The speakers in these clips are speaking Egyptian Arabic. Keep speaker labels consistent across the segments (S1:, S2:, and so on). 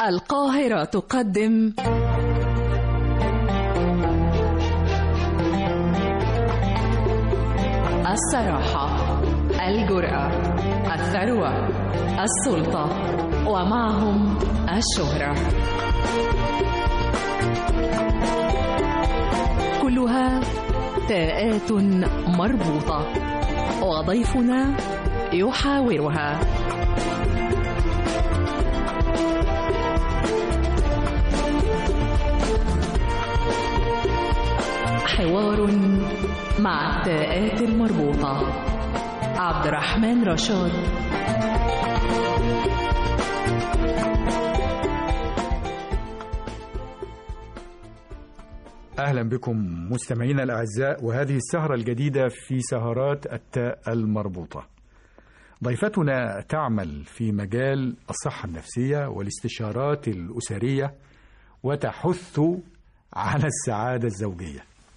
S1: القاهرة تقدم الصراحة الجرأة الثروة السلطة ومعهم الشهرة كلها تاءات مربوطة وضيفنا يحاورها حوار مع التاءات المربوطة عبد الرحمن رشاد
S2: أهلا بكم مستمعينا الأعزاء وهذه السهرة الجديدة في سهرات التاء المربوطة ضيفتنا تعمل في مجال الصحة النفسية والاستشارات الأسرية وتحث على السعادة الزوجية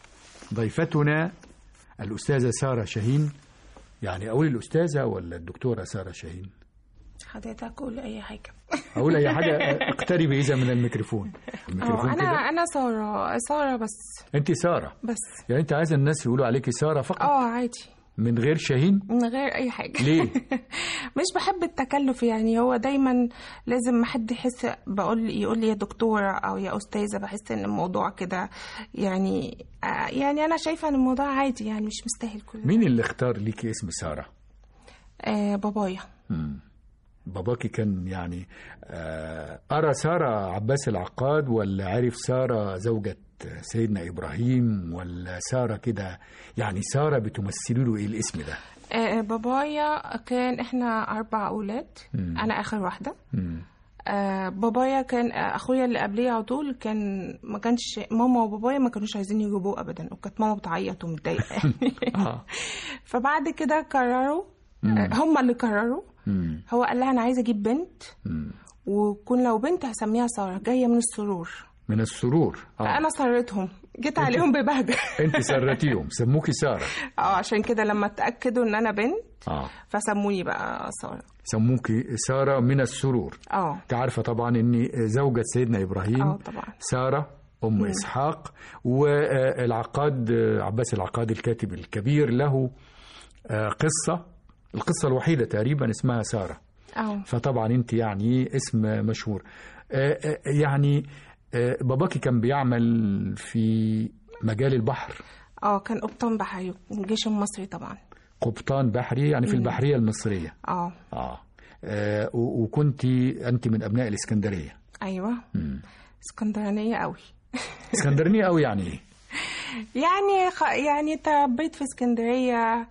S2: ضيفتنا الأستاذة سارة شاهين يعني أقول الأستاذة ولا الدكتورة سارة شاهين
S3: حضرتك قول اي حاجه
S2: أقول أي حاجة اقتربي إذا من الميكروفون
S3: اه
S2: الميكروفون
S3: انا
S2: كده
S3: انا ساره ساره بس
S2: أنت سارة
S3: بس
S2: يعني أنت عايزة الناس يقولوا عليكي سارة فقط
S3: اه عادي
S2: من غير شاهين
S3: من غير اي حاجه
S2: ليه؟
S3: مش بحب التكلف يعني هو دايما لازم ما حد يحس بقول يقول لي يا دكتوره او يا استاذه بحس ان الموضوع كده يعني آه يعني انا شايفه ان الموضوع عادي يعني مش مستاهل كل ده.
S2: مين اللي اختار ليكي اسم سارة؟
S3: آه بابايا
S2: باباكي كان يعني آه، أرى سارة عباس العقاد ولا عرف سارة زوجة سيدنا إبراهيم ولا سارة كده يعني سارة بتمثلي له إيه الاسم ده؟
S3: آه بابايا كان احنا اربع اولاد انا اخر واحده
S2: مم.
S3: آه بابايا كان آه اخويا اللي قبليه على طول كان ما كانش ماما وبابايا ما كانوش عايزين يجيبوه ابدا وكانت ماما بتعيط ومتضايقه يعني
S2: آه.
S3: فبعد كده قرروا آه هم اللي قرروا
S2: مم.
S3: هو قال لها انا عايزه اجيب بنت
S2: مم.
S3: وكون لو بنت هسميها ساره جايه من السرور
S2: من السرور آه.
S3: فانا سرتهم جيت عليهم ببهجه
S2: أنت سرتيهم سموكي سارة
S3: اه عشان كده لما اتاكدوا ان انا بنت
S2: آه.
S3: فسموني بقى ساره
S2: سموكي سارة من السرور
S3: اه
S2: أنت عارفة طبعا إن زوجة سيدنا إبراهيم
S3: اه طبعا
S2: سارة أم إسحاق والعقاد عباس العقاد الكاتب الكبير له آه، قصة القصة الوحيدة تقريبا اسمها سارة
S3: اه
S2: فطبعا أنت يعني اسم مشهور آه، آه، يعني آه، باباكي كان بيعمل في مجال البحر
S3: اه كان قبطان بحري الجيش المصري طبعا
S2: قبطان بحري يعني في البحرية المصرية
S3: اه
S2: آه, آه و- وكنت أنت من أبناء الإسكندرية
S3: ايوه
S2: مم.
S3: اسكندرانيه قوي
S2: اسكندرانية أو يعني إيه؟
S3: يعني خ... يعني تربيت في اسكندريه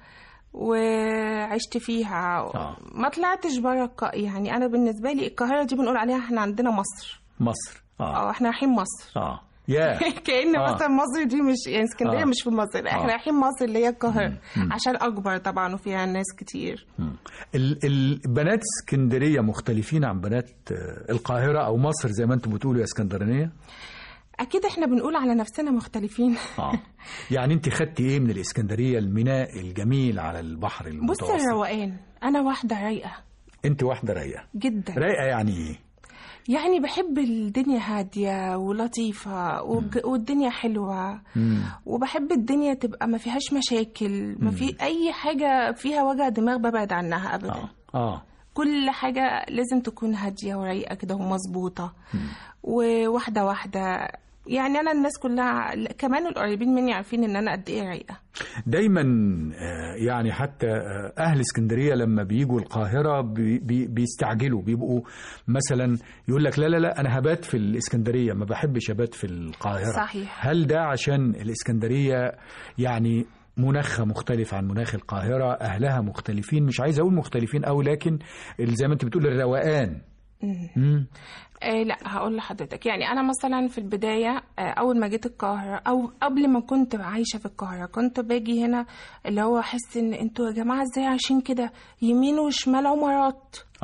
S3: وعشت فيها
S2: آه.
S3: ما طلعتش بره الق... يعني انا بالنسبه لي القاهره دي بنقول عليها احنا عندنا مصر
S2: مصر آه
S3: اه احنا رايحين مصر
S2: آه يا
S3: كأن
S2: آه.
S3: مثلا مصر دي مش يعني اسكندريه
S2: آه.
S3: مش في مصر احنا
S2: آه.
S3: رايحين مصر اللي هي القاهره عشان اكبر طبعا وفيها ناس كتير
S2: ال- البنات اسكندريه مختلفين عن بنات آه، القاهره او مصر زي ما انتم بتقولوا يا اسكندرانيه
S3: اكيد احنا بنقول على نفسنا مختلفين
S2: اه يعني انت خدتي ايه من الاسكندريه الميناء الجميل على البحر
S3: بص
S2: المتوسط
S3: الروقان انا واحده رايقه
S2: انت واحده رايقه
S3: جدا
S2: رايقه يعني ايه
S3: يعني بحب الدنيا هادية ولطيفة وج- والدنيا حلوة وبحب الدنيا تبقى ما فيهاش مشاكل ما في أي حاجة فيها وجع دماغ ببعد عنها أبدا
S2: اه اه
S3: كل حاجة لازم تكون هادية ورايقة كده ومظبوطة وواحدة واحدة يعني أنا الناس كلها كمان القريبين مني عارفين إن أنا قد إيه رايقة
S2: دايما آه، يعني حتى آه، اهل اسكندريه لما بيجوا القاهره بي بي بيستعجلوا بيبقوا مثلا يقول لك لا لا لا انا هبات في الاسكندريه ما بحبش ابات في القاهره
S3: صحيح.
S2: هل ده عشان الاسكندريه يعني مناخها مختلف عن مناخ القاهره اهلها مختلفين مش عايز اقول مختلفين قوي لكن ال- زي ما انت بتقول الروقان مم.
S3: آه لا هقول لحضرتك يعني انا مثلا في البدايه آه اول ما جيت القاهره او قبل ما كنت عايشه في القاهره كنت باجي هنا اللي هو احس ان انتوا يا جماعه ازاي عايشين كده يمين وشمال عمارات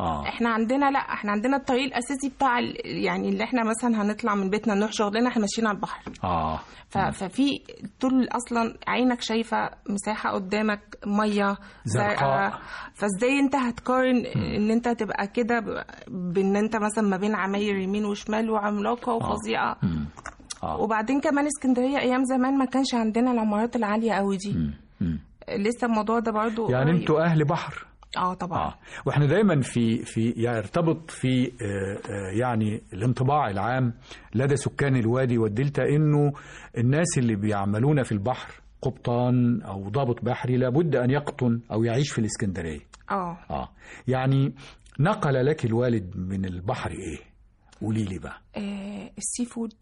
S2: اه
S3: احنا عندنا لا احنا عندنا الطريق الاساسي بتاع ال- يعني اللي احنا مثلا هنطلع من بيتنا نروح شغلنا احنا ماشيين على البحر
S2: اه
S3: ف- ففي طول اصلا عينك شايفه مساحه قدامك ميه
S2: زرقاء.
S3: زرقاء فازاي انت هتقارن ان انت تبقى كده ب- بان انت مثلا ما بين عماير يمين وشمال وعملاقه وفظيعه
S2: مم. اه
S3: وبعدين كمان اسكندريه ايام زمان ما كانش عندنا العمارات العاليه قوي دي
S2: مم. مم.
S3: لسه الموضوع ده برضو
S2: يعني
S3: قريب.
S2: انتوا اهل بحر
S3: اه طبعا
S2: اه واحنا دايما في في يعني يرتبط في آه، آه، يعني الانطباع العام لدى سكان الوادي والدلتا انه الناس اللي بيعملون في البحر قبطان او ضابط بحري لابد ان يقطن او يعيش في الاسكندريه
S3: اه
S2: اه يعني نقل لك الوالد من البحر ايه قولي لي بقى
S3: آه، السي فود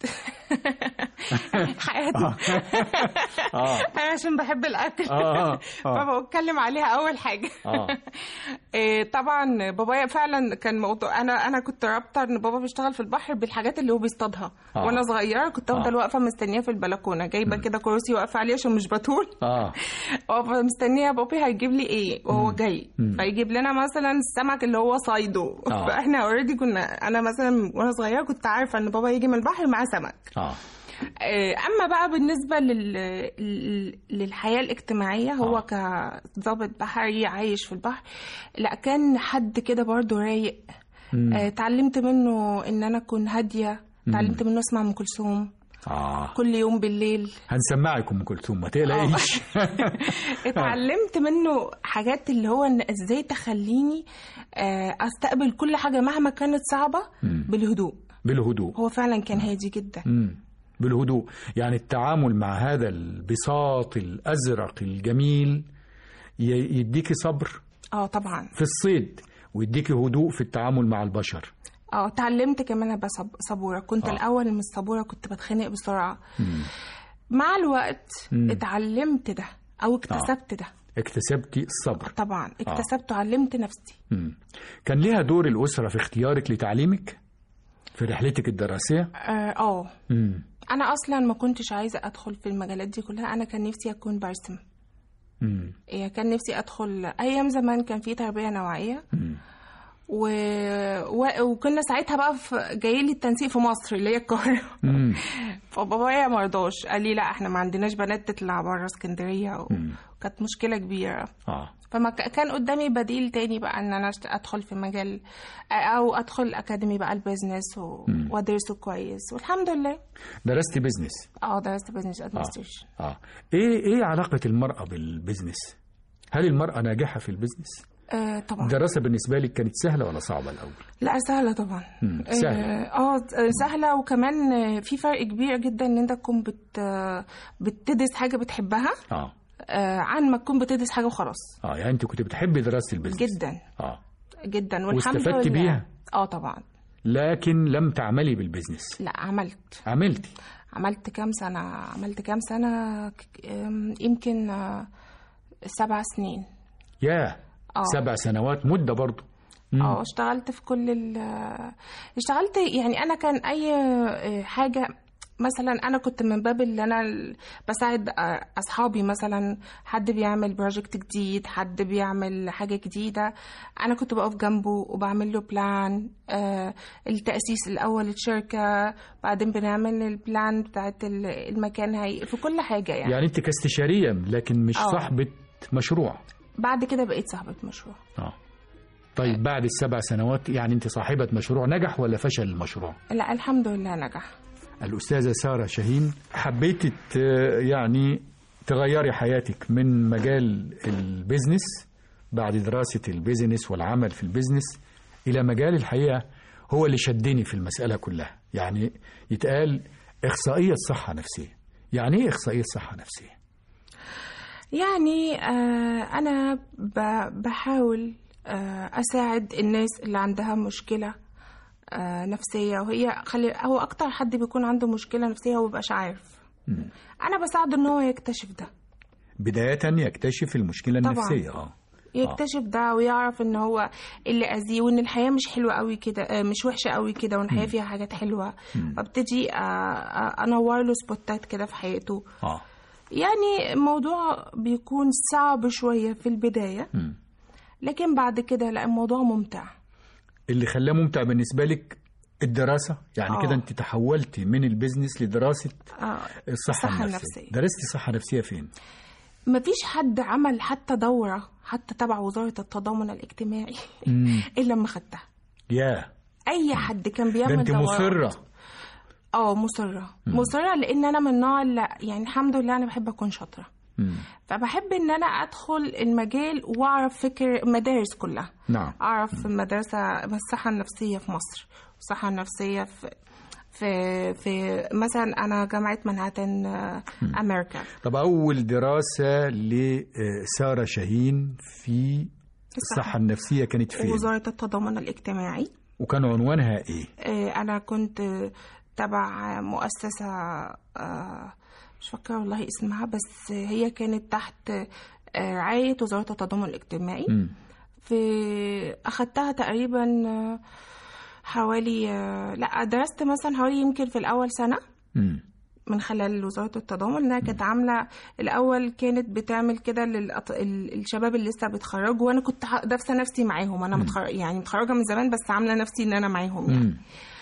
S3: حياتي
S2: اه
S3: انا عشان بحب الاكل
S2: اه اه
S3: فبتكلم عليها اول حاجه
S2: اه
S3: إيه طبعا بابايا فعلا كان موضوع انا انا كنت رابطه ان بابا بيشتغل في البحر بالحاجات اللي هو بيصطادها
S2: آه.
S3: وانا صغيره كنت افضل
S2: آه.
S3: واقفه مستنيه في البلكونه جايبه كده كرسي واقفه عليه عشان مش بطول
S2: اه
S3: واقفه مستنيه بابي هيجيب لي ايه وهو جاي
S2: مم.
S3: فيجيب لنا مثلا السمك اللي هو صايده
S2: آه.
S3: فاحنا اوريدي كنا انا مثلا وانا صغيره كنت عارفه ان بابا يجي من البحر معاه سمك
S2: اه
S3: آه، اما بقى بالنسبه لل... لل- للحياه الاجتماعيه هو
S2: آه.
S3: كضابط بحري عايش في البحر لا كان حد كده برضو رايق
S2: مم.
S3: آه، اتعلمت منه ان انا اكون هاديه اتعلمت منه اسمع ام كلثوم
S2: اه
S3: كل يوم بالليل
S2: هنسمعك ام كلثوم ما تقلقيش
S3: اتعلمت منه حاجات اللي هو ان ازاي تخليني آه، استقبل كل حاجه مهما كانت صعبه
S2: مم.
S3: بالهدوء
S2: بالهدوء
S3: هو فعلا كان هادي جدا
S2: مم. بالهدوء يعني التعامل مع هذا البساط الأزرق الجميل ي- يديكي صبر
S3: اه طبعا
S2: في الصيد ويديكي هدوء في التعامل مع البشر
S3: اه اتعلمت كمان ابقى صب- صبوره كنت
S2: آه.
S3: آه. الاول مش صبوره كنت بتخنق بسرعه مع الوقت
S2: مم.
S3: اتعلمت ده او اكتسبت ده
S2: اكتسبتي الصبر
S3: طبعا اكتسبت وعلمت نفسي
S2: مم. كان ليها دور الأسرة في اختيارك لتعليمك في رحلتك الدراسية
S3: اه آه.
S2: مم.
S3: انا اصلا ما كنتش عايزه ادخل في المجالات دي كلها انا كان نفسي اكون برسم
S2: مم.
S3: يعني كان نفسي ادخل ايام زمان كان في تربيه نوعيه
S2: مم.
S3: و... و... وكنا ساعتها بقى في... جاي لي التنسيق في مصر اللي هي القاهره
S2: مم.
S3: فبابايا ما رضاش قال لي لا احنا ما عندناش بنات تطلع بره اسكندريه و...
S2: مم.
S3: كانت مشكله كبيره
S2: اه
S3: فما ك- كان قدامي بديل تاني بقى ان انا أشت- ادخل في مجال او ادخل اكاديمي بقى البيزنس و... وادرسه كويس والحمد لله
S2: درست بيزنس
S3: اه درست بيزنس ادمنستريشن
S2: اه ايه ايه علاقة المرأة بالبيزنس هل المرأة ناجحة في البيزنس
S3: آه طبعا
S2: الدراسة بالنسبة لك كانت سهلة ولا صعبة الأول؟
S3: لا سهله طبعا
S2: مم، سهلة.
S3: اه آه، سهله وكمان آه، في فرق كبير جدا ان انت تكون بت آه، بتدرس حاجه بتحبها
S2: اه
S3: آه، عن ما تكون بتدرس حاجه وخلاص
S2: اه يعني انت كنت بتحبي دراسة البيزنس
S3: جدا
S2: اه
S3: جدا والحمد
S2: واستفدت
S3: لله
S2: بيها؟
S3: اه طبعا
S2: لكن لم تعملي بالبيزنس
S3: لا عملت
S2: عملتي
S3: عملت كام سنة عملت كام سنة ك- أم، يمكن آه، سبع سنين
S2: يا
S3: آه.
S2: سبع سنوات مدة برضو مم.
S3: اه اشتغلت في كل ال اشتغلت يعني انا كان اي آه، حاجة مثلا انا كنت من باب اللي انا ال- بساعد آه، اصحابي مثلا حد بيعمل بروجكت جديد حد بيعمل حاجة جديدة انا كنت بقف جنبه وبعمل له بلان آه، التأسيس الاول الشركة بعدين بنعمل البلان بتاعت ال- المكان هي في كل حاجة يعني,
S2: يعني انت كاستشارية لكن مش
S3: آه.
S2: صاحبة مشروع
S3: بعد كده بقيت صاحبة مشروع
S2: اه طيب بعد السبع سنوات يعني انت صاحبة مشروع نجح ولا فشل المشروع؟
S3: لا الحمد لله نجح
S2: الأستاذة سارة شاهين حبيت ت- يعني تغيري حياتك من مجال البيزنس بعد دراسة البيزنس والعمل في البيزنس إلى مجال الحقيقة هو اللي شدني في المسألة كلها يعني يتقال إخصائية صحة نفسية يعني إيه إخصائية صحة نفسية؟
S3: يعني آه أنا ب- بحاول آه أساعد الناس اللي عندها مشكلة آه نفسية وهي خلي هو أكتر حد بيكون عنده مشكلة نفسية هو مبيبقاش عارف أنا بساعده إن هو يكتشف ده
S2: بداية يكتشف المشكلة
S3: طبعاً.
S2: النفسية آه
S3: يكتشف ده ويعرف ان هو اللي اذيه وان الحياه مش حلوه قوي كده آه، مش وحشه قوي كده وان الحياه فيها حاجات حلوه فابتدي آه، آه، انور له سبوتات كده في حياته
S2: آه
S3: يعني الموضوع بيكون صعب شويه في البدايه
S2: مم.
S3: لكن بعد كده لا الموضوع ممتع
S2: اللي خلاه ممتع بالنسبه لك الدراسه يعني
S3: آه.
S2: كده انت تحولتي من البيزنس لدراسه
S3: آه.
S2: الصحه,
S3: الصحة
S2: النفسيه
S3: النفسية.
S2: درستي صحه نفسيه فين
S3: مفيش حد عمل حتى دورة حتى تبع وزارة التضامن الاجتماعي
S2: مم.
S3: إلا لما خدتها
S2: يا
S3: أي حد كان
S2: ده
S3: بيعمل
S2: انت
S3: دورات
S2: مصره
S3: اه مصرة مصرة لأن أنا من النوع اللي يعني الحمد لله أنا بحب أكون شاطرة
S2: مم.
S3: فبحب ان انا ادخل المجال واعرف فكر المدارس كلها
S2: نعم
S3: اعرف المدرسه الصحه النفسيه في مصر الصحه النفسيه في في في مثلا انا جامعه منهاتن آه، امريكا
S2: طب اول دراسه لساره شاهين في الصحه النفسيه كانت فين
S3: وزاره التضامن الاجتماعي
S2: وكان عنوانها ايه
S3: آه، انا كنت تبع مؤسسه آه، مش فاكره والله اسمها بس هي كانت تحت آه، رعايه وزاره التضامن الاجتماعي
S2: مم.
S3: في أخدتها تقريبا آه، حوالي آه، لا درست مثلا حوالي يمكن في الأول سنة
S2: مم.
S3: من خلال وزارة التضامن إنها كانت عاملة الأول كانت بتعمل كده للشباب اللي لسه بيتخرجوا وأنا كنت ح- دافسة نفسي معاهم أنا متخرج يعني متخرجة من زمان بس عاملة نفسي إن أنا معاهم يعني
S2: مم.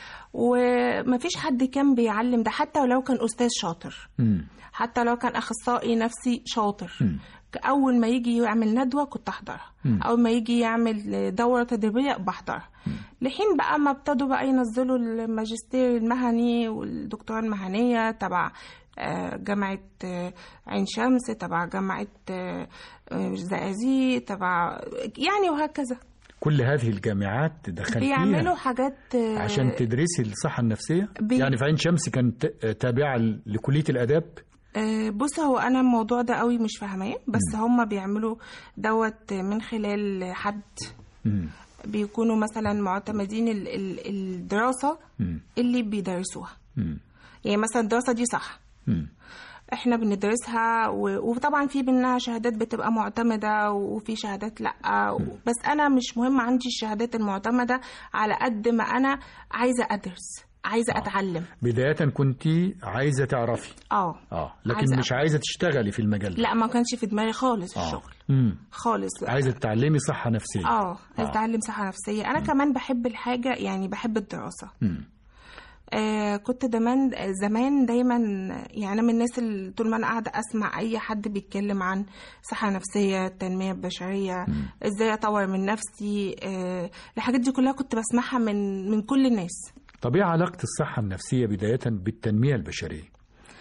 S3: ومفيش حد كان بيعلم ده حتى ولو كان أستاذ شاطر
S2: مم.
S3: حتى لو كان اخصائي نفسي شاطر
S2: مم.
S3: اول ما يجي يعمل ندوه كنت احضرها
S2: مم.
S3: اول ما يجي يعمل دوره تدريبيه بحضرها لحين بقى ما ابتدوا بقى ينزلوا الماجستير المهني والدكتوراه المهنيه تبع آه، جامعة آه، عين شمس تبع جامعة آه، آه، زقازيق تبع يعني وهكذا
S2: كل هذه الجامعات دخلتيها
S3: بيعملوا حاجات آه،
S2: عشان تدرسي الصحة النفسية
S3: بي-
S2: يعني في عين شمس كانت تابعة لكلية الآداب
S3: آه، بص هو انا الموضوع ده قوي مش فاهماه بس هم بيعملوا دوت من خلال حد
S2: مم.
S3: بيكونوا مثلا معتمدين ال- ال- الدراسه
S2: مم.
S3: اللي بيدرسوها
S2: مم.
S3: يعني مثلا الدراسه دي صح
S2: مم.
S3: احنا بندرسها و- وطبعا في منها شهادات بتبقى معتمده وفي شهادات لا بس انا مش مهم عندي الشهادات المعتمده على قد ما انا عايزه ادرس عايزه اتعلم
S2: بداية كنت عايزة تعرفي
S3: اه
S2: اه لكن
S3: عايزة
S2: مش عايزة تشتغلي في المجال ده
S3: لا ما كانش في دماغي خالص
S2: آه.
S3: الشغل
S2: مم.
S3: خالص لا.
S2: عايزة تتعلمي صحة نفسية
S3: اه
S2: آه.
S3: اتعلم صحه نفسيه انا كمان بحب الحاجه يعني بحب الدراسه
S2: مم.
S3: آه كنت زمان زمان دايما يعني انا من الناس اللي طول ما انا قاعده اسمع اي حد بيتكلم عن صحه نفسيه التنميه البشريه ازاي اطور من نفسي آه الحاجات دي كلها كنت بسمعها من من كل الناس
S2: طب ايه علاقة الصحة النفسية بداية بالتنمية البشرية؟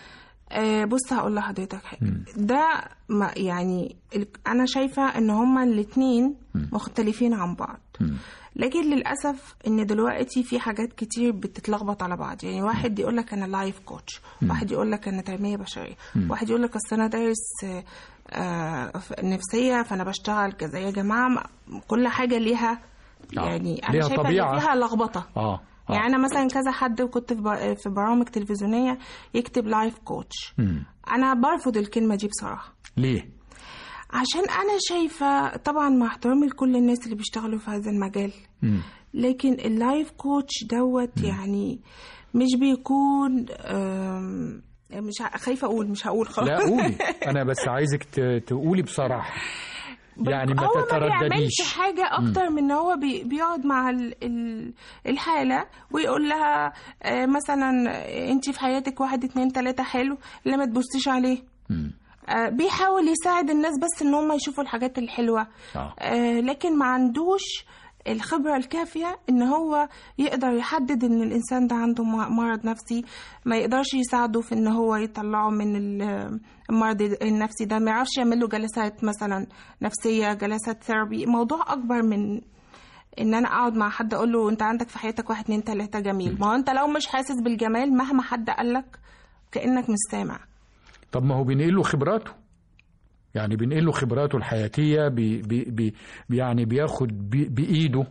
S3: آه بص هقول لحضرتك حاجه ده ما يعني ال- انا شايفه ان هما الاتنين مختلفين عن بعض
S2: مم.
S3: لكن للاسف ان دلوقتي في حاجات كتير بتتلخبط على بعض يعني واحد يقول لك انا لايف كوتش واحد يقول لك انا تنميه بشريه واحد يقول لك اصل انا دارس آه، آه، ف- نفسيه فانا بشتغل كذا يا جماعه ما- كل حاجه ليها
S2: آه.
S3: يعني انا
S2: ليها
S3: شايفه
S2: طبيعة.
S3: ان فيها لخبطه
S2: اه, آه.
S3: يعني انا مثلا كذا حد كنت في ب- في برامج تلفزيونيه يكتب لايف كوتش
S2: مم.
S3: انا برفض الكلمه دي بصراحه
S2: ليه؟
S3: عشان انا شايفه طبعا مع احترامي لكل الناس اللي بيشتغلوا في هذا المجال
S2: مم.
S3: لكن اللايف كوتش دوت يعني مش بيكون أم، مش ه- خايفه اقول مش هقول خلاص
S2: لا قولي انا بس عايزك ت- تقولي بصراحة يعني ما
S3: هو ما
S2: تتردديش
S3: بيعملش حاجة أكتر من إن هو بي بيقعد مع ال ال الحالة ويقول لها آه، مثلا أنت في حياتك واحد اتنين تلاتة حلو لا ما تبصيش عليه
S2: مم.
S3: آه، بيحاول يساعد الناس بس إن هم يشوفوا الحاجات الحلوة
S2: آه.
S3: آه، لكن ما عندوش الخبرة الكافية إن هو يقدر يحدد إن الإنسان ده عنده م- مرض نفسي ما يقدرش يساعده في إن هو يطلعه من ال- المرض النفسي ده ما يعرفش يعمل له جلسات مثلا نفسية جلسات ثيرابي موضوع أكبر من إن أنا أقعد مع حد أقول له أنت عندك في حياتك واحد اتنين تلاتة جميل ما هو أنت لو مش حاسس بالجمال مهما حد قالك كأنك مش سامع
S2: طب ما هو بينقل له خبراته يعني بينقل له خبراته الحياتية بي بي بي يعني بياخد بي بإيده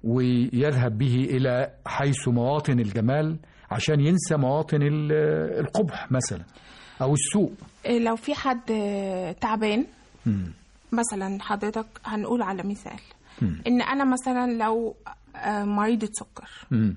S2: ويذهب به إلى حيث مواطن الجمال عشان ينسى مواطن ال- القبح مثلا أو السوء
S3: إيه لو في حد آه، تعبان
S2: مم.
S3: مثلا حضرتك هنقول على مثال
S2: مم.
S3: ان انا مثلا لو آه، مريضة سكر
S2: مم.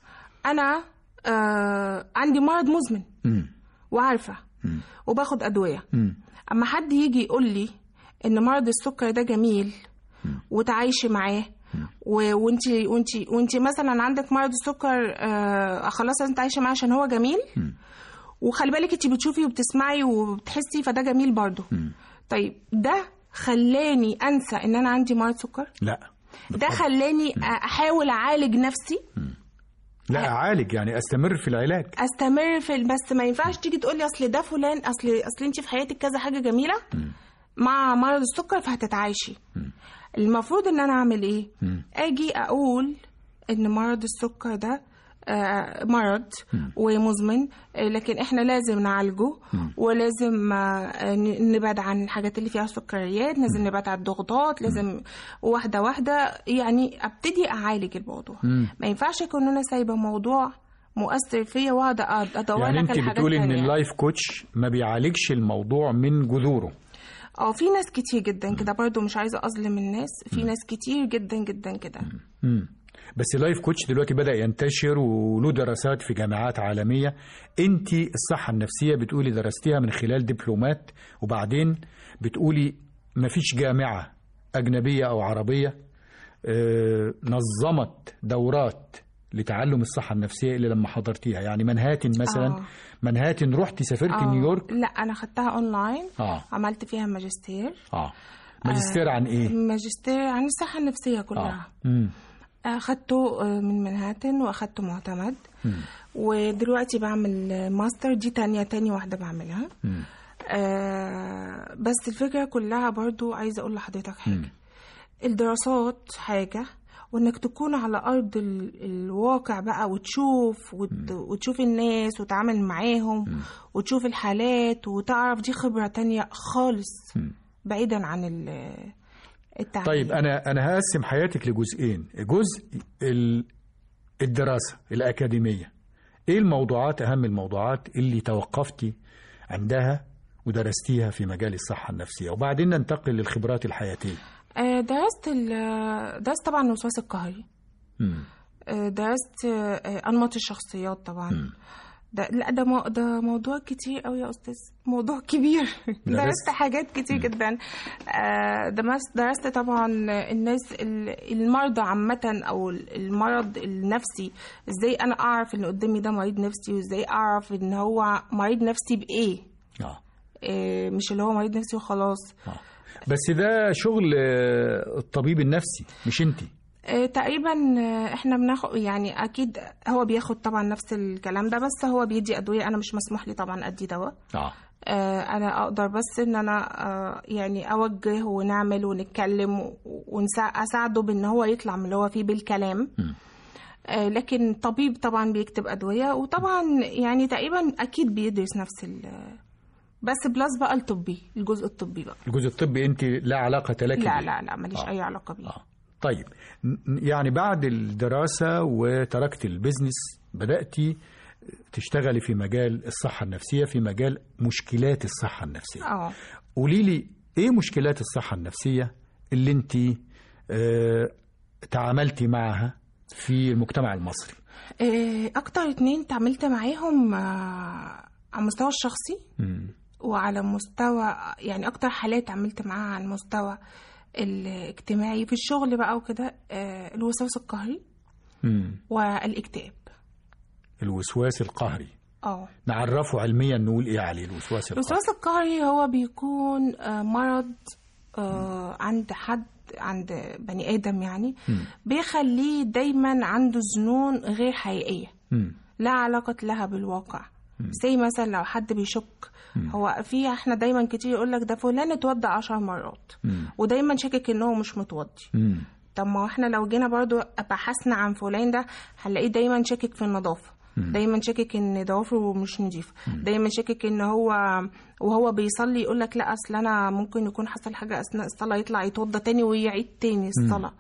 S3: انا آه، عندي مرض مزمن
S2: مم.
S3: وعارفة
S2: مم.
S3: وباخد ادوية
S2: مم.
S3: اما حد يجي يقول لي ان مرض السكر ده جميل وتعايشي معاه و- وانتي وانتي وانتي مثلا عندك مرض السكر آه خلاص انت عايشه معاه عشان هو جميل وخلي بالك انتي بتشوفي وبتسمعي وبتحسي فده جميل برضه طيب ده خلاني انسى ان انا عندي مرض سكر
S2: لا
S3: ده خلاني احاول اعالج نفسي
S2: لا اعالج يعني استمر في العلاج
S3: استمر في ال- بس ما ينفعش تيجي تقول لي اصل ده فلان اصل اصل انت في حياتك كذا حاجه جميله مع مرض السكر فهتتعايشي المفروض ان انا اعمل ايه اجي اقول ان مرض السكر ده آه، مرض ومزمن آه، لكن احنا لازم نعالجه ولازم آه، ن- نبعد عن الحاجات اللي فيها سكريات لازم نبعد عن الضغوطات لازم واحده واحده يعني ابتدي اعالج الموضوع ما ينفعش اكون انا سايبه موضوع مؤثر فيا واقعد أ- ادور
S2: يعني
S3: لك
S2: انت
S3: على حاجات
S2: بتقولي ان
S3: تانية.
S2: اللايف كوتش ما بيعالجش الموضوع من جذوره
S3: اه في ناس كتير جدا كده برضو مش عايزه اظلم الناس في ناس كتير جدا جدا كده
S2: مم. بس اللايف كوتش دلوقتي بدأ ينتشر وله دراسات في جامعات عالمية انت الصحة النفسية بتقولي درستيها من خلال دبلومات وبعدين بتقولي مفيش جامعة أجنبية أو عربية آه، نظمت دورات لتعلم الصحة النفسية إلا لما حضرتيها يعني منهاتن مثلا
S3: آه.
S2: منهاتن رحتي سافرتي
S3: آه،
S2: نيويورك
S3: لا انا خدتها اونلاين
S2: اه
S3: عملت فيها ماجستير
S2: اه ماجستير عن ايه؟
S3: ماجستير عن الصحه النفسيه كلها
S2: اه مم.
S3: اخدته آه، من منهاتن واخدته معتمد ودلوقتي بعمل ماستر دي تانية تاني واحدة بعملها
S2: مم.
S3: آه بس الفكرة كلها برضو عايزة أقول لحضرتك حاجة الدراسات حاجة وإنك تكون على أرض ال- الواقع بقى وتشوف وت... وتشوف الناس وتعامل معاهم وتشوف الحالات وتعرف دي خبرة تانية خالص بعيدا عن ال- التعليم
S2: طيب انا انا هقسم حياتك لجزئين جزء ال- الدراسه الاكاديميه ايه الموضوعات اهم الموضوعات اللي توقفتي عندها ودرستيها في مجال الصحه النفسيه وبعدين ننتقل للخبرات الحياتيه
S3: آه، درست ال- درست طبعا الوسواس القهري
S2: مم.
S3: آه، درست آه، أنماط الشخصيات طبعا ده لا ده مو ده موضوع كتير قوي يا استاذ موضوع كبير درست حاجات كتير جدا آه، درست درست طبعا الناس ال- المرضى عامة او المرض النفسي ازاي انا اعرف ان قدامي ده مريض نفسي وازاي اعرف ان هو مريض نفسي بايه
S2: اه
S3: آه، مش اللي هو مريض نفسي وخلاص
S2: اه بس ده شغل آه، الطبيب النفسي مش انت
S3: آه، تقريبا آه، احنا بناخد يعني اكيد هو بياخد طبعا نفس الكلام ده بس هو بيدي ادويه انا مش مسموح لي طبعا ادي دواء
S2: اه
S3: آه، انا اقدر بس ان انا آه، يعني اوجه ونعمل ونتكلم واساعده بان هو يطلع من اللي هو فيه بالكلام آه، لكن طبيب طبعا بيكتب ادويه وطبعا يعني تقريبا اكيد بيدرس نفس ال بس بلس بقى الطبي الجزء الطبي بقى
S2: الجزء الطبي انت لا علاقه لك
S3: لا
S2: بيه.
S3: لا لا ماليش
S2: آه.
S3: اي علاقه بيه
S2: آه. طيب ن- يعني بعد الدراسة وتركت البزنس بدأتي تشتغلي في مجال الصحة النفسية في مجال مشكلات الصحة النفسية
S3: اه
S2: قولي لي ايه مشكلات الصحة النفسية اللي انت اه تعاملتي معها في المجتمع المصري
S3: آه، اكتر اتنين تعاملت معاهم آه، على المستوى الشخصي
S2: مم.
S3: وعلى مستوى يعني اكتر حالات عملت معاها على المستوى الاجتماعي في الشغل بقى وكده آه، الوسواس القهري
S2: مم.
S3: والاكتئاب
S2: الوسواس القهري
S3: اه
S2: نعرفه علميا نقول ايه عليه الوسواس القهري
S3: الوسواس القهري هو بيكون آه، مرض آه، عند حد عند بني ادم يعني بيخليه دايما عنده ظنون غير حقيقيه
S2: مم.
S3: لا علاقة لها بالواقع زي مثلا لو حد بيشك هو في احنا دايما كتير يقول لك ده فلان اتوضى عشر مرات
S2: مم.
S3: ودايما شاكك ان هو مش متوضي
S2: مم.
S3: طب ما هو احنا لو جينا برضو بحثنا عن فلان ده هنلاقيه دايما شاكك في النظافة دايما شاكك ان ضوافره مش نظيفه دايما شاكك ان هو وهو بيصلي يقول لك لا اصل انا ممكن يكون حصل حاجه اثناء الصلاه يطلع يتوضى تاني ويعيد تاني الصلاه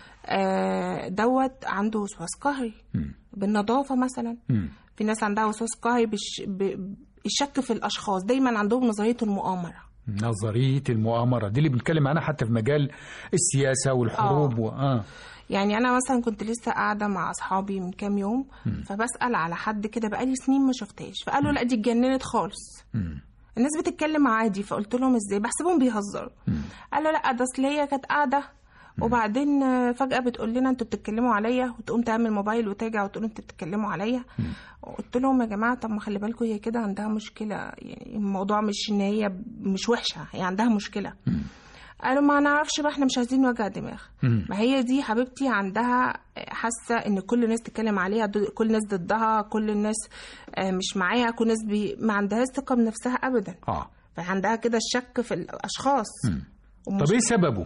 S3: آه دوت عنده وسواس قهري بالنظافه مثلا
S2: مم.
S3: في ناس عندها وسواس قهري بش... ب... الشك في الاشخاص دايما عندهم نظريه المؤامره
S2: نظرية المؤامرة دي اللي بنتكلم عنها حتى في مجال السياسة والحروب و... آه.
S3: يعني انا مثلا كنت لسه قاعده مع اصحابي من كام يوم فبسال على حد كده بقالي سنين ما شفتهاش فقالوا لا دي اتجننت خالص
S2: مم.
S3: الناس بتتكلم عادي فقلت لهم ازاي بحسبهم بيهزروا قالوا لا ده اصل هي كانت قاعده وبعدين آه، فجاه بتقول لنا انتوا بتتكلموا عليا وتقوم تعمل موبايل وترجع وتقول انتوا بتتكلموا عليا قلت لهم يا جماعه طب ما خلي بالكم هي كده عندها مشكله يعني الموضوع مش ان هي مش وحشه هي عندها مشكله قالوا ما نعرفش بقى احنا مش عايزين وجع دماغ
S2: مم.
S3: ما هي دي حبيبتي عندها حاسه ان كل الناس تتكلم عليها ضد- كل الناس ضدها كل الناس آه، مش معاها كل الناس بي... ما عندهاش ثقه بنفسها ابدا
S2: اه
S3: فعندها كده الشك في الاشخاص ومش...
S2: طب ايه سببه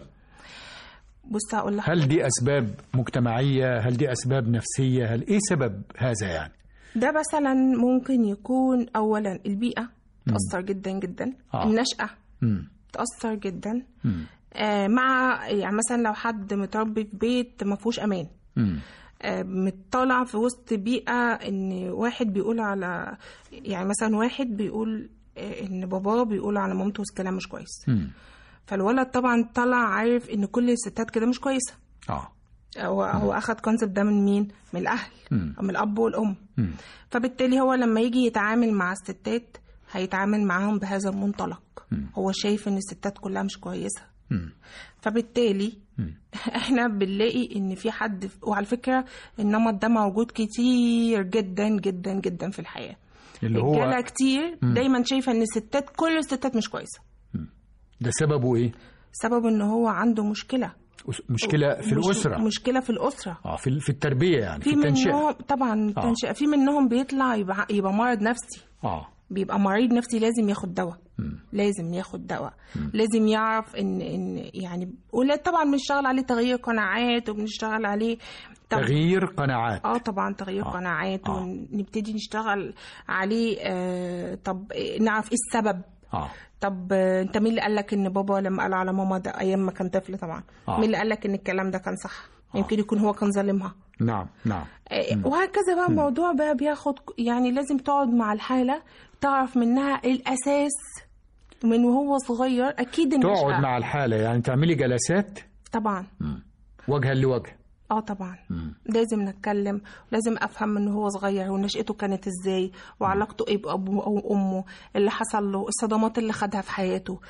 S3: بص هقول لك
S2: هل دي اسباب مجتمعيه هل دي اسباب نفسيه هل ايه سبب هذا يعني
S3: ده مثلا ممكن يكون اولا البيئه تاثر جدا جدا
S2: آه.
S3: النشاه
S2: مم.
S3: تاثر جدا
S2: مم.
S3: آه، مع يعني مثلا لو حد متربي في بيت ما فيهوش امان
S2: مم.
S3: آه، مطلع في وسط بيئة إن واحد بيقول على يعني مثلا واحد بيقول آه، إن باباه بيقول على مامته كلام مش كويس
S2: مم.
S3: فالولد طبعا طلع عارف إن كل الستات كده مش كويسة
S2: اه
S3: هو هو أخد كونسبت ده من مين؟ من الأهل
S2: مم.
S3: أو من الأب والأم
S2: مم.
S3: فبالتالي هو لما يجي يتعامل مع الستات هيتعامل معاهم بهذا المنطلق هو شايف إن الستات كلها مش كويسة
S2: مم.
S3: فبالتالي
S2: مم.
S3: احنا بنلاقي ان في حد وعلى فكره النمط ده موجود كتير جدا جدا جدا في الحياه
S2: اللي هو
S3: رجاله كتير دايما شايفه ان الستات كل الستات مش كويسه
S2: ده سببه ايه
S3: سبب ان هو عنده مشكله
S2: أس- مشكله في
S3: مش-
S2: الاسره
S3: مشكله في الاسره
S2: اه في في التربيه يعني في
S3: في
S2: التنشئه
S3: منهم طبعا
S2: آه.
S3: التنشئه في منهم بيطلع يبقى يبقى مرض نفسي
S2: اه
S3: بيبقى مريض نفسي لازم ياخد دواء
S2: مم.
S3: لازم ياخد دواء لازم يعرف ان ان يعني ولا طبعا بنشتغل عليه تغيير قناعات وبنشتغل عليه طب-
S2: تغيير قناعات
S3: اه طبعا تغيير
S2: آه.
S3: قناعات
S2: آه.
S3: ونبتدي نشتغل عليه آه طب إيه- نعرف ايه السبب
S2: اه
S3: طب آه، انت مين اللي قال لك ان بابا لما قال على ماما ده ايام ما كان طفل طبعا
S2: آه.
S3: مين اللي قال لك ان الكلام ده كان صح يمكن يكون هو كان ظالمها
S2: نعم نعم
S3: آه، وهكذا بقى الموضوع بقى بياخد يعني لازم تقعد مع الحالة تعرف منها الأساس من وهو صغير أكيد النشأة
S2: تقعد مع الحاله يعني تعملي جلسات
S3: طبعا
S2: وجها لوجه
S3: اه طبعا لازم نتكلم لازم افهم ان هو صغير ونشأته كانت ازاي وعلاقته ايه بابوه او امه اللي حصل له الصدمات اللي خدها في حياته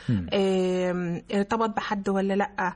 S3: آم، ارتبط بحد ولا لا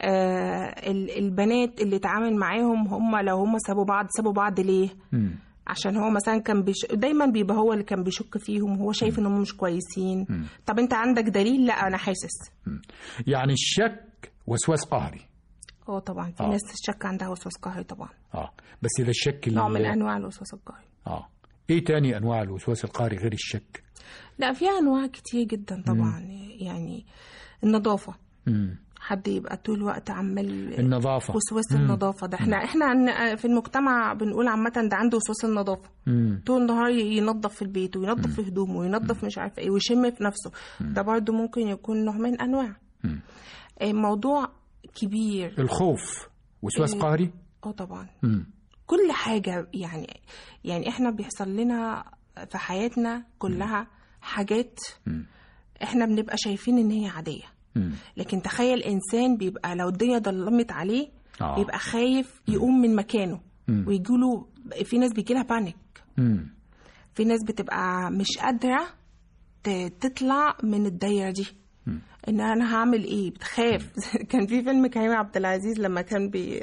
S3: آه، ال- البنات اللي اتعامل معاهم هم لو هم سابوا بعض سابوا بعض ليه
S2: مم.
S3: عشان هو مثلا كان بيش... دايما بيبقى هو اللي كان بيشك فيهم وهو شايف انهم مش كويسين طب انت عندك دليل لا انا حاسس
S2: يعني الشك وسواس قهري
S3: اه طبعا في
S2: آه.
S3: ناس الشك عندها وسواس قهري طبعا
S2: اه بس اذا الشك اللي
S3: نوع من انواع الوسواس القهري
S2: اه ايه تاني انواع الوسواس القهري غير الشك
S3: لا في انواع كتير جدا طبعا يعني النظافه
S2: مم.
S3: حد يبقى طول الوقت عمال
S2: النظافه
S3: وسواس النظافه ده احنا احنا عن- في المجتمع بنقول عامه ده عنده وسواس النظافه
S2: مم.
S3: طول النهار ينظف في البيت وينظف في هدومه وينظف مش عارفه ايه ويشم في نفسه ده برضو ممكن يكون نوع من انواع
S2: مم.
S3: الموضوع كبير
S2: الخوف وسواس
S3: إيه.
S2: قهري
S3: اه طبعا
S2: مم.
S3: كل حاجه يعني يعني احنا بيحصل لنا في حياتنا كلها حاجات
S2: مم.
S3: احنا بنبقى شايفين ان هي عاديه
S2: مم.
S3: لكن تخيل انسان بيبقى لو الدنيا ضلمت عليه
S2: آه.
S3: بيبقى خايف يقوم من مكانه
S2: مم.
S3: ويجيله في ناس بيجيلها بانيك
S2: مم.
S3: في ناس بتبقى مش قادرة ت- تطلع من الدايرة دي ان انا هعمل ايه بتخاف كان في فيلم كريم عبد العزيز لما كان بي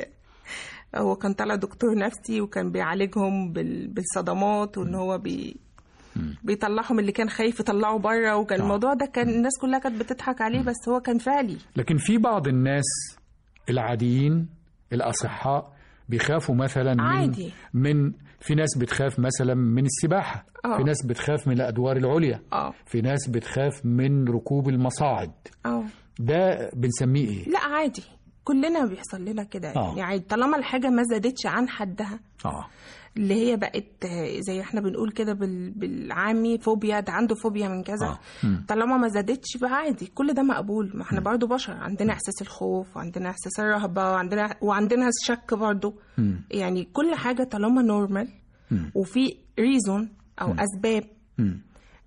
S3: هو كان طالع دكتور نفسي وكان بيعالجهم بال... بالصدمات وان هو بي بيطلعهم اللي كان خايف يطلعه بره وكان
S2: آه.
S3: الموضوع ده كان الناس كلها كانت بتضحك عليه بس هو كان فعلي
S2: لكن في بعض الناس العاديين الأصحاء بيخافوا مثلا من
S3: عادي.
S2: من في ناس بتخاف مثلا من السباحة
S3: آه.
S2: في ناس بتخاف من الأدوار العليا
S3: اه
S2: في ناس بتخاف من ركوب المصاعد
S3: اه
S2: ده بنسميه ايه
S3: لا عادي كلنا بيحصل لنا كده
S2: آه.
S3: يعني عادي طالما الحاجه ما زادتش عن حدها
S2: اه
S3: اللي هي بقت آه، زي احنا بنقول كده بال... بالعامي فوبيا ده عنده فوبيا من كذا
S2: آه. مم.
S3: طالما ما زادتش بقى عادي كل ده مقبول ما احنا برضو بشر عندنا احساس الخوف وعندنا احساس الرهبه وعندنا وعندنا الشك برضو
S2: مم.
S3: يعني كل حاجه طالما نورمال
S2: مم.
S3: وفي ريزون او اسباب
S2: مم.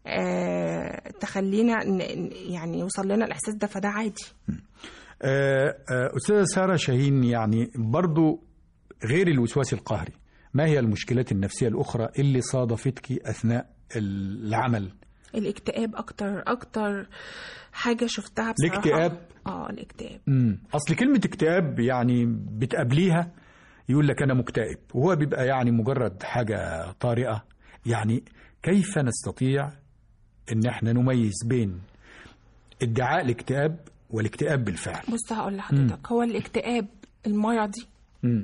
S3: آه تخلينا ن... ن- يعني يوصل لنا الاحساس ده فده عادي
S2: آه، آه، أستاذة سارة شاهين يعني برضو غير الوسواس القهري ما هي المشكلات النفسية الأخرى اللي صادفتك أثناء العمل
S3: الاكتئاب اكتر اكتر حاجه شفتها بصراحه
S2: الاكتئاب؟
S3: اه الاكتئاب
S2: امم اصل كلمه اكتئاب يعني بتقابليها يقول لك انا مكتئب وهو بيبقى يعني مجرد حاجه طارئه يعني كيف نستطيع ان احنا نميز بين ادعاء الاكتئاب والاكتئاب بالفعل
S3: بص هقول لحضرتك هو الاكتئاب المرضي
S2: امم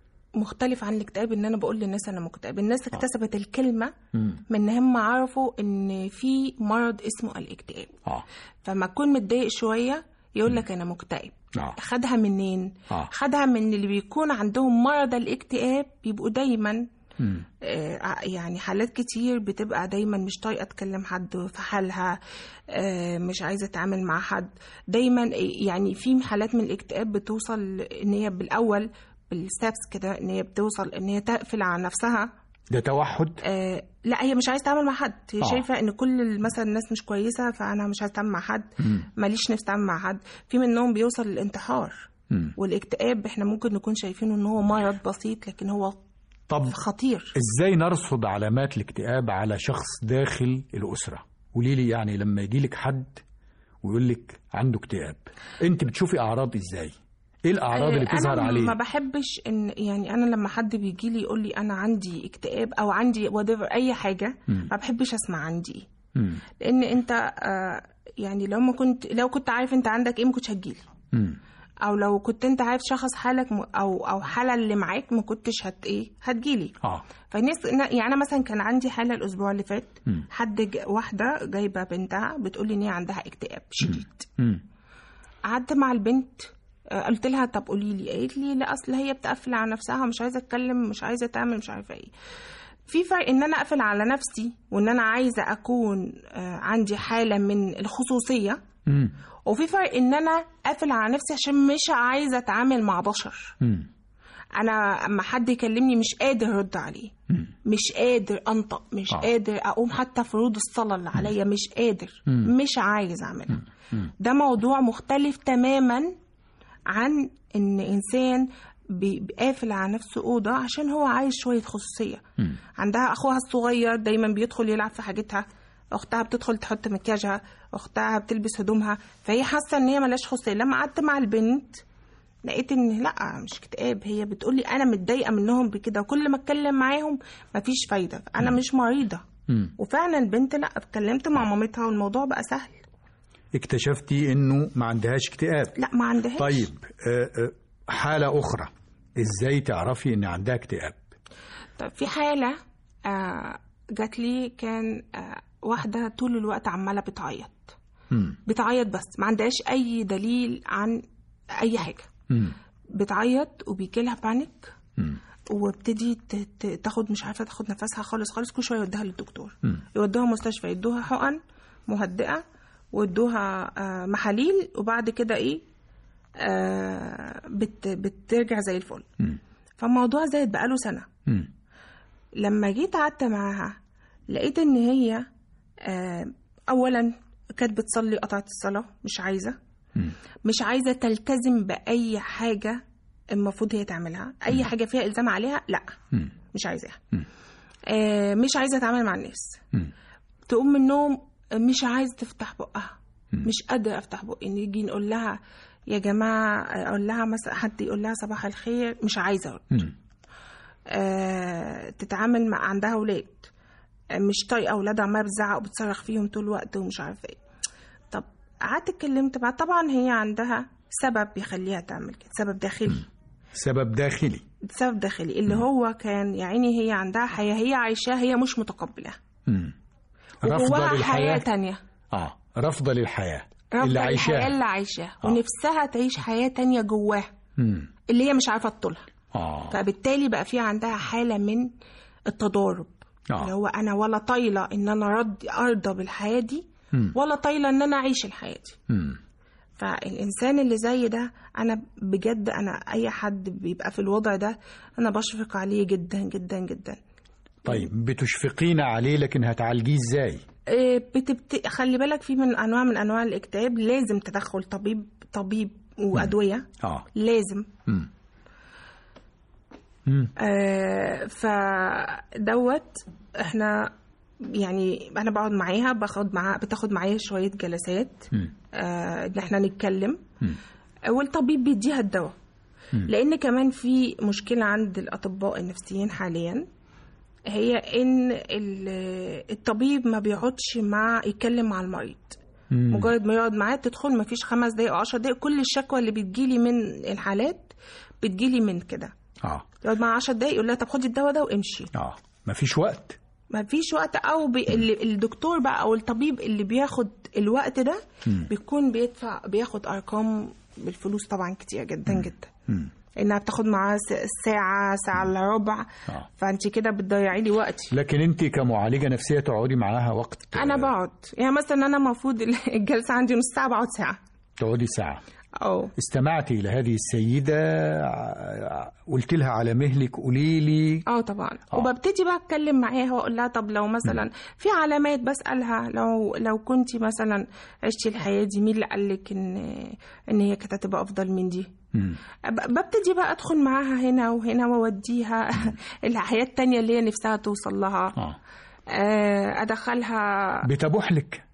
S3: مختلف عن الاكتئاب ان انا بقول للناس انا مكتئب الناس اكتسبت الكلمه
S2: امم
S3: من ان هم عرفوا ان في مرض اسمه الاكتئاب
S2: اه
S3: فما اكون متضايق شويه يقول لك انا مكتئب
S2: اه
S3: خدها منين
S2: اه
S3: خدها من اللي بيكون عندهم مرض الاكتئاب بيبقوا دايما
S2: امم
S3: آه، يعني حالات كتير بتبقى دايما مش طايقه تكلم حد في حالها آه، مش عايزه اتعامل مع حد دايما يعني في حالات من الاكتئاب بتوصل ان هي بالاول بالستبس كده ان هي بتوصل ان هي تقفل على نفسها
S2: ده توحد
S3: آه لا هي مش عايزه تتعامل مع حد هي
S2: آه.
S3: شايفه ان كل ال- مثلا الناس مش كويسه فانا مش عايزه اتعامل مع حد
S2: مم.
S3: ماليش نفس اتعامل مع حد في منهم بيوصل للانتحار
S2: مم.
S3: والاكتئاب احنا ممكن نكون شايفينه ان هو مرض بسيط لكن هو
S2: طب
S3: خطير
S2: ازاي نرصد علامات الاكتئاب على شخص داخل الاسره قولي لي يعني لما يجي لك حد ويقول لك عنده اكتئاب انت بتشوفي اعراض ازاي ايه الاعراض اللي
S3: آه،
S2: بتظهر
S3: انا
S2: عليه
S3: ما بحبش ان يعني انا لما حد بيجي لي يقول لي انا عندي اكتئاب او عندي whatever اي حاجه
S2: مم.
S3: ما بحبش اسمع عندي ايه
S2: مم.
S3: لان انت آه يعني لو ما كنت لو كنت عارف انت عندك ايه ما كنتش هتجيلي
S2: مم.
S3: او لو كنت انت عارف شخص حالك م- او او حاله اللي معاك ما كنتش هت ايه هتجيلي
S2: اه
S3: فالناس يعني انا مثلا كان عندي حاله الاسبوع اللي فات
S2: مم.
S3: حد ج... واحده جايبه بنتها بتقول لي ان هي عندها اكتئاب شديد
S2: مم.
S3: قعدت مع البنت آه، قلت لها طب قولي لي قالت لي لا اصل هي بتقفل على نفسها مش عايزه اتكلم مش عايزه تعمل مش عارفه ايه في فرق ان انا اقفل على نفسي وان انا عايزه اكون آه، عندي حاله من الخصوصيه
S2: مم.
S3: وفي فرق ان انا اقفل على نفسي عشان مش عايزه اتعامل مع بشر
S2: مم.
S3: انا اما حد يكلمني مش قادر ارد عليه
S2: مم.
S3: مش قادر انطق مش
S2: آه.
S3: آه. قادر اقوم حتى فروض الصلاه اللي عليا مش قادر
S2: مم.
S3: مش عايز اعملها
S2: مم.
S3: ده موضوع مختلف تماما عن ان انسان بي- بيقافل على نفسه اوضه عشان هو عايز شويه خصوصيه
S2: مم.
S3: عندها اخوها الصغير دايما بيدخل يلعب في حاجتها اختها بتدخل تحط مكياجها اختها بتلبس هدومها فهي حاسه ان هي ملهاش خصوصيه لما قعدت مع البنت لقيت ان لا مش اكتئاب هي بتقولي انا متضايقه منهم بكده وكل ما اتكلم معاهم مفيش فايده انا مش مريضه
S2: مم.
S3: وفعلا البنت لا اتكلمت مع مامتها والموضوع بقى سهل
S2: اكتشفتي انه ما عندهاش اكتئاب
S3: لا ما عندهاش
S2: طيب آه، آه، حاله اخرى ازاي تعرفي ان عندها اكتئاب
S3: طيب في حالة آه جات لي كان آه واحدة طول الوقت عمالة بتعيط
S2: مم.
S3: بتعيط بس ما عندهاش أي دليل عن أي حاجة
S2: مم.
S3: بتعيط وبيجيلها بانيك
S2: مم.
S3: وابتدي ت- ت- تاخد مش عارفة تاخد نفسها خالص خالص كل شوية يوديها للدكتور
S2: مم.
S3: يودوها مستشفى يدوها حقن مهدئة ويدوها آه محاليل وبعد كده ايه آه بت بترجع زي الفل
S2: مم.
S3: فالموضوع زاد بقاله سنة
S2: مم.
S3: لما جيت قعدت معاها لقيت ان هي آه، اولا كانت بتصلي قطعت الصلاه مش عايزه
S2: مم.
S3: مش عايزه تلتزم باي حاجه المفروض هي تعملها اي حاجه فيها الزام عليها لا
S2: مم.
S3: مش عايزاها
S2: مم.
S3: آه، مش عايزه اتعامل مع الناس
S2: مم.
S3: تقوم من النوم مش عايزه تفتح بقها
S2: مم.
S3: مش قادره افتح بقي نيجي نقول لها يا جماعه اقول لها مثلا حد يقول لها صباح الخير مش عايزه أرد.
S2: مم.
S3: آه، تتعامل مع عندها اولاد آه، مش طايقه اولادها عماله بتزعق وبتصرخ فيهم طول الوقت ومش عارفه ايه طب قعدت اتكلمت معاها طبعا هي عندها سبب يخليها تعمل كده سبب داخلي
S2: سبب داخلي
S3: سبب داخلي اللي هو كان يا عيني هي عندها حياه هي عايشاها هي مش متقبلها
S2: مم. رافضه
S3: وجواها حياه
S2: للحياه
S3: تانية
S2: اه رافضه للحياه
S3: رافضة
S2: اللي
S3: الحياه
S2: عايشاها
S3: اللي عايشاها
S2: آه.
S3: ونفسها تعيش حياه تانية جواها
S2: مم.
S3: اللي هي مش عارفه تطولها
S2: اه
S3: فبالتالي بقى في عندها حاله من التضارب
S2: آه.
S3: اللي هو انا ولا طايله ان انا رد ارضى بالحياه دي
S2: مم.
S3: ولا طايله ان انا اعيش الحياه دي
S2: مم.
S3: فالانسان اللي زي ده انا بجد انا اي حد بيبقى في الوضع ده انا بشفق عليه جدا جدا جدا
S2: طيب بتشفقين عليه لكن هتعالجيه ازاي
S3: إيه، بتبت... خلي بالك في من انواع من انواع الاكتئاب لازم تدخل طبيب طبيب وادويه
S2: اه
S3: لازم
S2: مم. مم.
S3: آه فدوت احنا يعني انا بقعد معاها باخد معاها بتاخد معايا شويه جلسات
S2: مم.
S3: آه، ان احنا نتكلم
S2: مم.
S3: والطبيب بيديها الدواء لان كمان في مشكله عند الاطباء النفسيين حاليا هي ان ال- الطبيب ما بيقعدش مع يتكلم مع المريض
S2: مم.
S3: مجرد ما يقعد معاه تدخل ما فيش خمس دقايق او عشر دقايق كل الشكوى اللي بتجيلي من الحالات بتجيلي من كده
S2: اه
S3: يقعد معاه 10 دقايق يقول لها طب خدي الدواء ده وامشي
S2: اه مفيش وقت
S3: ما فيش وقت او بي ال- الدكتور بقى او الطبيب اللي بياخد الوقت ده بيكون بيدفع بياخد ارقام بالفلوس طبعا كتير جدا جدا
S2: مم.
S3: انها بتاخد معاه س- ساعه ساعه الا ربع
S2: آه.
S3: فانت كده بتضيعي لي وقتي
S2: لكن انت كمعالجه نفسيه تقعدي معاها وقت
S3: انا بقعد يعني مثلا انا المفروض الجلسه عندي نص ساعه بقعد ساعه
S2: تقعدي ساعه
S3: او
S2: استمعتي لهذه السيده ع- قلت لها على مهلك قولي لي
S3: اه طبعا
S2: آه.
S3: وببتدي بقى اتكلم معاها واقول لها طب لو مثلا في علامات بسالها لو لو كنت مثلا عشتي الحياه دي مين اللي قال لك ان ان هي كانت هتبقى افضل من دي
S2: مم.
S3: ب- ببتدي بقى ادخل معاها هنا وهنا واوديها الحياه التانية اللي هي نفسها توصل لها
S2: اه
S3: آه، ادخلها
S2: بتبوح لك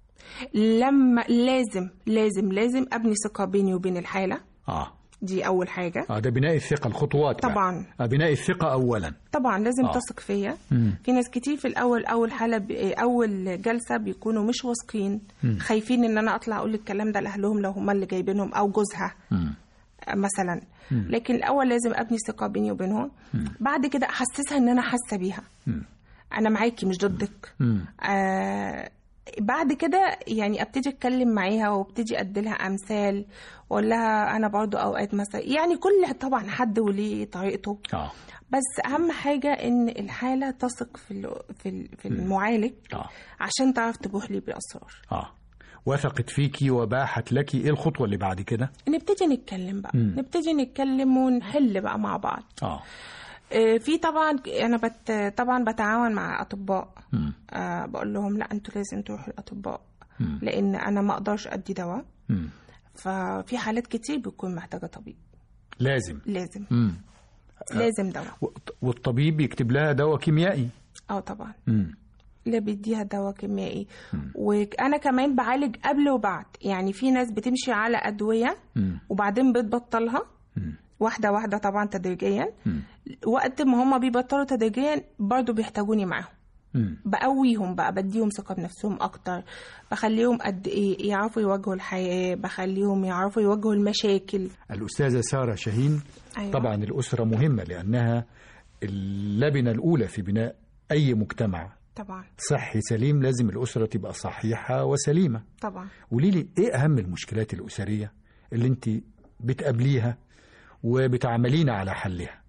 S3: لما لازم لازم لازم ابني ثقه بيني وبين الحاله
S2: اه
S3: دي اول حاجه
S2: اه ده بناء الثقه الخطوات بقى.
S3: طبعا.
S2: آه بناء الثقه اولا
S3: طبعا لازم
S2: آه.
S3: تثق فيا
S2: مم.
S3: في ناس كتير في الاول اول حاله ب... اول جلسه بيكونوا مش واثقين خايفين ان انا اطلع اقول الكلام ده لاهلهم لو هم اللي جايبينهم او جوزها
S2: مم.
S3: مثلا لكن الاول لازم ابني ثقه بيني وبينهم بعد كده احسسها ان انا حاسه بيها
S2: مم.
S3: انا معاكي مش ضدك
S2: مم.
S3: آه بعد كده يعني ابتدي اتكلم معاها وابتدي اديلها امثال واقول لها انا برضو اوقات مثلا يعني كل طبعا حد وليه طريقته
S2: اه
S3: بس اهم حاجه ان الحاله تثق في ال- في ال- في المعالج
S2: اه
S3: عشان تعرف تبوح لي بالاسرار
S2: اه وثقت فيكي وباحت لك ايه الخطوه اللي بعد كده
S3: نبتدي نتكلم بقى
S2: مم.
S3: نبتدي نتكلم ونحل بقى مع بعض
S2: اه
S3: آه، في طبعا انا بت طبعا بتعاون مع اطباء
S2: مم.
S3: آه، بقول لهم لا انتوا لازم تروحوا الاطباء
S2: مم.
S3: لان انا ما اقدرش ادي دواء
S2: مم.
S3: ففي حالات كتير بتكون محتاجه طبيب
S2: لازم
S3: لازم
S2: مم.
S3: لازم دواء
S2: والط- والطبيب يكتب لها دواء كيميائي
S3: اه طبعا
S2: مم.
S3: لا بيديها دواء كيميائي وانا كمان بعالج قبل وبعد يعني في ناس بتمشي على ادويه
S2: مم.
S3: وبعدين بتبطلها
S2: مم.
S3: واحده واحده طبعا تدريجيا
S2: مم.
S3: وقت ما هم بيبطلوا تدريجيا برضو بيحتاجوني معاهم
S2: مم.
S3: بقويهم بقى بديهم ثقة بنفسهم أكتر بخليهم قد إيه يعرفوا يواجهوا الحياة بخليهم يعرفوا يواجهوا المشاكل
S2: الأستاذة سارة شاهين
S3: أيوة.
S2: طبعا الأسرة مهمة لأنها اللبنة الأولى في بناء أي مجتمع
S3: طبعا
S2: صحي سليم لازم الأسرة تبقى صحيحة وسليمة
S3: طبعا
S2: قولي لي إيه أهم المشكلات الأسرية اللي أنت بتقابليها وبتعملين على حلها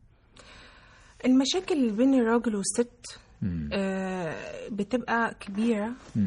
S3: المشاكل اللي بين الراجل والست
S2: مم.
S3: آه بتبقى كبيرة
S2: مم.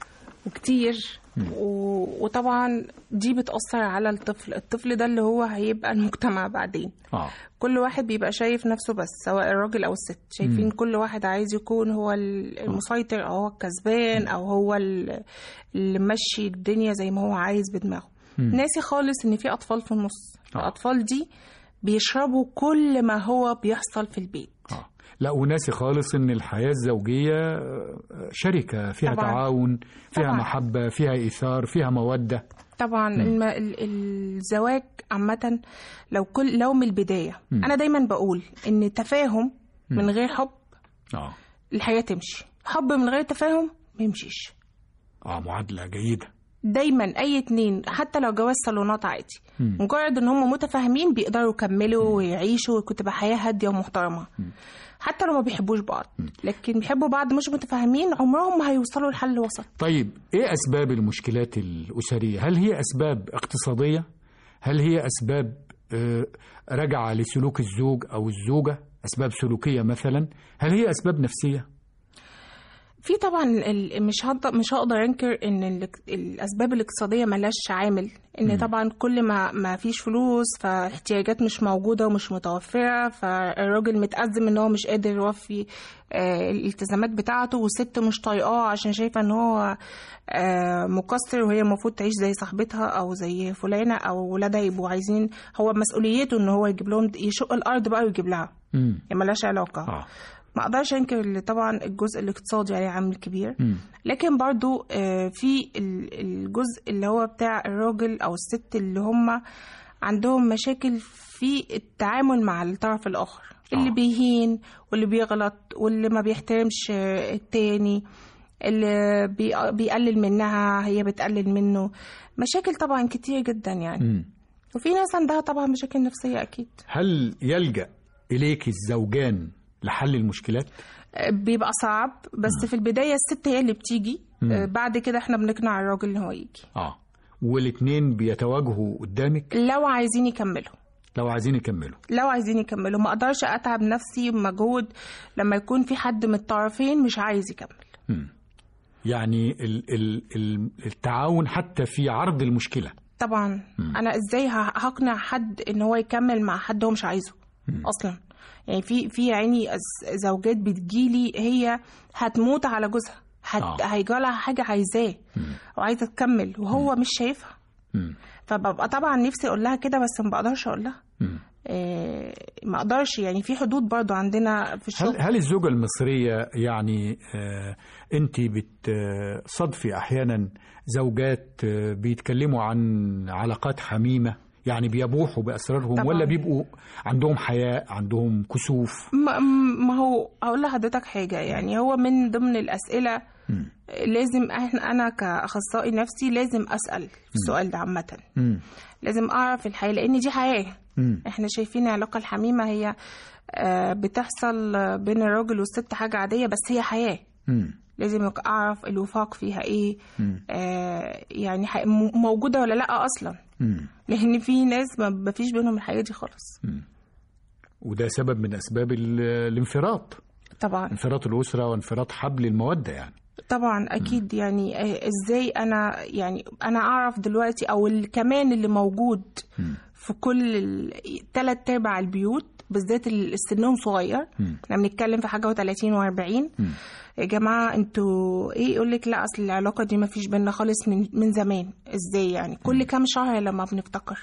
S3: وكتير و... وطبعا دي بتأثر على الطفل الطفل ده اللي هو هيبقى المجتمع بعدين
S2: آه
S3: كل واحد بيبقى شايف نفسه بس سواء الراجل او الست شايفين كل واحد عايز يكون هو ال- المسيطر او هو الكسبان او هو ال- اللي ماشي الدنيا زي ما هو عايز بدماغه ناسي خالص ان في اطفال في النص
S2: آه.
S3: الاطفال دي بيشربوا كل ما هو بيحصل في البيت
S2: آه. لا وناسي خالص ان الحياه الزوجيه آه، شركه فيها
S3: طبعاً.
S2: تعاون فيها
S3: طبعاً.
S2: محبه فيها ايثار فيها موده
S3: طبعا الم... ال- الزواج عامة لو كل لو من البداية أنا دايما بقول إن تفاهم من غير حب
S2: اه
S3: الحياة تمشي حب من غير تفاهم ما يمشيش
S2: اه معادله جيده
S3: دايما اي اتنين حتى لو جواز صالونات عادي مجرد ان هم متفاهمين بيقدروا يكملوا ويعيشوا وتبقى حياه هاديه ومحترمه حتى لو ما بيحبوش بعض لكن بيحبوا بعض مش متفاهمين عمرهم ما هيوصلوا لحل وسط
S2: طيب ايه اسباب المشكلات الاسريه هل هي اسباب اقتصاديه هل هي اسباب آه، راجعه لسلوك الزوج او الزوجه اسباب سلوكيه مثلا هل هي اسباب نفسيه
S3: في طبعا ال- مش هقدر مش هقدر انكر ان ال- الاسباب الاقتصاديه ملهاش عامل ان طبعا كل ما ما فيش فلوس فاحتياجات مش موجوده ومش متوفره فالراجل متأزم ان هو مش قادر يوفي آه، الالتزامات بتاعته والست مش طايقاه عشان شايفه ان هو آه، مقصر وهي المفروض تعيش زي صاحبتها او زي فلانه او ولادها يبقوا عايزين هو مسؤوليته ان هو يجيب لهم يشق الارض بقى ويجيب لها
S2: امم
S3: يعني ملهاش علاقه
S2: اه
S3: ما اقدرش انكر اللي طبعا الجزء الاقتصادي عليه عامل كبير
S2: مم.
S3: لكن برضو آه، في ال- الجزء اللي هو بتاع الراجل او الست اللي هم عندهم مشاكل في التعامل مع الطرف الاخر اللي
S2: آه.
S3: بيهين واللي بيغلط واللي ما بيحترمش آه، التاني اللي بي- بيقلل منها هي بتقلل منه مشاكل طبعا كتير جدا يعني
S2: مم.
S3: وفي ناس عندها طبعا مشاكل نفسية أكيد
S2: هل يلجأ إليك الزوجان لحل المشكلات؟
S3: بيبقى صعب بس في البداية الست هي اللي بتيجي آه، بعد كده احنا بنقنع الراجل ان هو يجي
S2: اه والاثنين بيتواجهوا قدامك
S3: لو عايزين يكملوا
S2: لو عايزين يكملوا
S3: لو عايزين يكملوا ما اقدرش اتعب نفسي بمجهود لما يكون في حد من الطرفين مش عايز يكمل
S2: مم. يعني ال ال ال التعاون حتى في عرض المشكلة
S3: طبعا انا ازاي ه- هقنع حد ان هو يكمل مع حد هو مش عايزه اصلا يعني في في عيني أز- زوجات بتجيلي هي هتموت على جوزها هت...
S2: آه.
S3: هيجرى لها حاجه عايزاه وعايزه تكمل وهو مش شايفها
S2: مم.
S3: فببقى طبعا نفسي اقول لها كده بس ما بقدرش اقول لها
S2: مم.
S3: إيه ما اقدرش يعني في حدود برضو عندنا في
S2: هل
S3: الشغل
S2: هل الزوجة المصرية يعني آه انت بتصدفي احيانا زوجات آه بيتكلموا عن علاقات حميمة يعني بيبوحوا بأسرارهم
S3: طبعاً.
S2: ولا بيبقوا عندهم حياء عندهم كسوف
S3: ما, ما هو اقول لحضرتك حاجه يعني هو من ضمن الاسئله
S2: مم.
S3: لازم احنا انا كاخصائي نفسي لازم اسال في السؤال ده عامه
S2: مم.
S3: لازم اعرف الحياه لان دي حياه
S2: مم.
S3: احنا شايفين العلاقه الحميمه هي آه، بتحصل بين الراجل والست حاجه عاديه بس هي حياه
S2: مم.
S3: لازم يك- اعرف الوفاق فيها ايه
S2: مم.
S3: آه يعني ح- م- موجوده ولا لا اصلا
S2: مم.
S3: لان في ناس ما ما فيش بينهم الحياه دي خالص
S2: وده سبب من أسباب ال- الانفراط
S3: طبعا
S2: انفراط الأسرة وانفراط حبل المودة يعني
S3: طبعا اكيد يعني آه، ازاي انا يعني انا اعرف دلوقتي او ال- كمان اللي موجود في كل ثلاث ارباع البيوت بالذات اللي سنهم صغير احنا بنتكلم في حاجه و30 و40 يا جماعه انتوا ايه يقول لك لا اصل العلاقه دي ما فيش بينا خالص من من زمان ازاي يعني كل كام شهر لما بنفتكر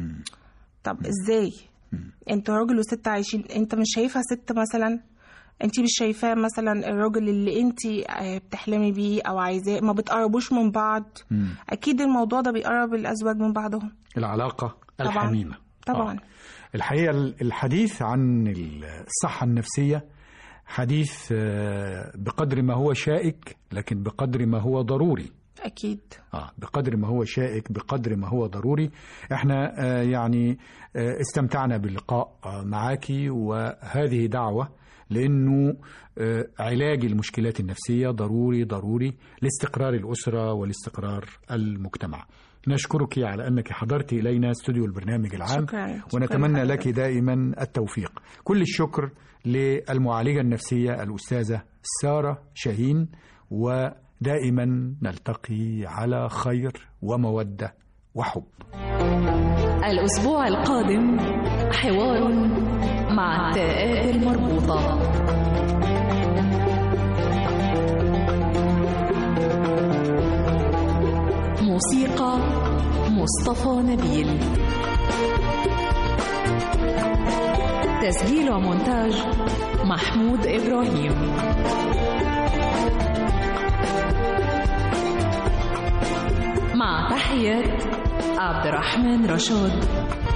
S3: طب ازاي انتوا راجل وست عايشين انت مش شايفها ست مثلا انت مش شايفاه مثلا الراجل اللي انت بتحلمي بيه او عايزاه ما بتقربوش من بعض اكيد الموضوع ده بيقرب الازواج من بعضهم
S2: العلاقة
S3: طبعاً.
S2: الحميمة
S3: طبعا
S2: آه. الحقيقة الحديث عن الصحة النفسية حديث آه، بقدر ما هو شائك لكن بقدر ما هو ضروري
S3: اكيد
S2: آه بقدر ما هو شائك بقدر ما هو ضروري احنا آه يعني آه استمتعنا باللقاء آه معاكي وهذه دعوة لأنه آه علاج المشكلات النفسية ضروري ضروري لاستقرار الأسرة ولاستقرار المجتمع نشكرك على أنك حضرت إلينا استوديو البرنامج العام
S3: شكراً. شكراً
S2: ونتمنى لك
S3: لحضرتك.
S2: دائما التوفيق كل الشكر للمعالجة النفسية الأستاذة سارة شاهين ودائما نلتقي على خير ومودة وحب
S1: الأسبوع القادم حوار مع التاءات المربوطة موسيقى مصطفى نبيل تسجيل ومونتاج محمود إبراهيم مع تحيات عبد الرحمن رشاد